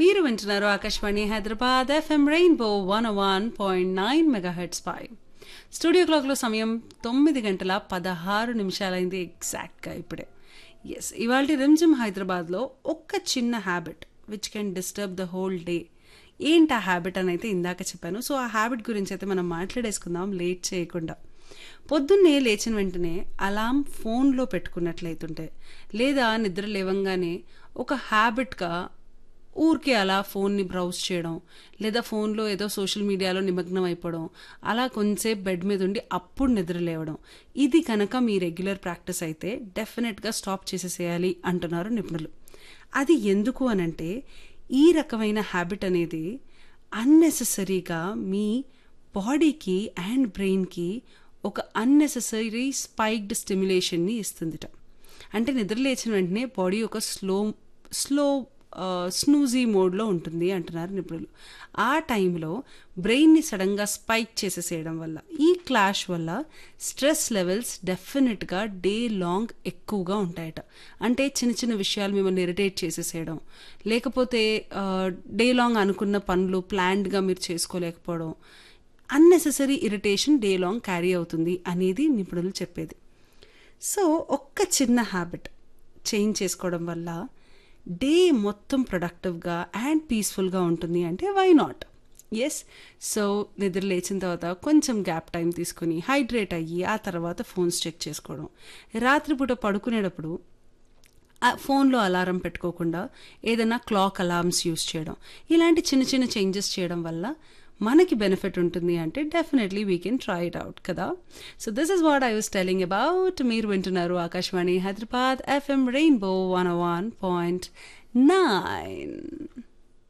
మీరు వింటున్నారు Akashvani Hyderabad FM rainbow one one point nine megahertz పై స్టూడియో క్లాక్లో సమయం తొమ్మిది గంటల పదహారు నిమిషాలైంది ఎగ్జాక్ట్గా ఇప్పుడే ఎస్ ఇవాళ రిమ్జిమ్ హైదరాబాద్లో ఒక్క చిన్న habit which can disturb the whole day ఏంటి ఆ హ్యాబిట్ అని అయితే ఇందాక చెప్పాను సో ఆ హ్యాబిట్ గురించి అయితే మనం మాట్లాడేసుకుందాం లేట్ చేయకుండా పొద్దున్నే లేచిన వెంటనే అలాం ఫోన్లో పెట్టుకున్నట్లయితుంటే లేదా నిద్ర లేవంగానే ఒక హ్యాబిట్గా ఊరికే అలా ఫోన్ని బ్రౌజ్ చేయడం లేదా ఫోన్లో ఏదో సోషల్ మీడియాలో నిమగ్నం అయిపోవడం అలా కొంచెంసేపు బెడ్ మీద ఉండి అప్పుడు నిద్ర లేవడం ఇది కనుక మీ రెగ్యులర్ ప్రాక్టీస్ అయితే డెఫినెట్గా స్టాప్ చేసేసేయాలి అంటున్నారు నిపుణులు అది ఎందుకు అనంటే ఈ రకమైన హ్యాబిట్ అనేది అన్నెసెసరీగా మీ బాడీకి అండ్ బ్రెయిన్కి ఒక అన్నెసెసరీ స్పైక్డ్ స్టిమ్యులేషన్ని ఇస్తుందిట అంటే నిద్ర లేచిన వెంటనే బాడీ ఒక స్లో స్లో స్నూజీ మోడ్లో ఉంటుంది అంటున్నారు నిపుణులు ఆ టైంలో బ్రెయిన్ని సడన్గా స్పైక్ చేసేసేయడం వల్ల ఈ క్లాష్ వల్ల స్ట్రెస్ లెవెల్స్ డెఫినెట్గా డే లాంగ్ ఎక్కువగా ఉంటాయట అంటే చిన్న చిన్న విషయాలు మిమ్మల్ని ఇరిటేట్ చేసేసేయడం లేకపోతే డే లాంగ్ అనుకున్న పనులు ప్లాన్డ్గా మీరు చేసుకోలేకపోవడం unnecessary irritation day long carry అవుతుంది అనేది నిపుణులు చెప్పేది సో ఒక్క చిన్న హ్యాబిట్ చేంజ్ చేసుకోవడం వల్ల డే మొత్తం ప్రొడక్టివ్గా అండ్ పీస్ఫుల్గా ఉంటుంది అంటే వై నాట్ ఎస్ సో నిద్ర లేచిన తర్వాత కొంచెం గ్యాప్ టైం తీసుకుని హైడ్రేట్ అయ్యి ఆ తర్వాత ఫోన్స్ చెక్ చేసుకోవడం రాత్రిపూట పడుకునేటప్పుడు ఫోన్లో అలారం పెట్టుకోకుండా ఏదైనా క్లాక్ అలార్మ్స్ యూస్ చేయడం ఇలాంటి చిన్న చిన్న చేంజెస్ చేయడం వల్ల మనకి బెనిఫిట్ ఉంటుంది అంటే definitely we can try it out కదా so this is what I was telling about మీరు వింటున్నారు Akashvani Hyderabad FM rainbow one one point nine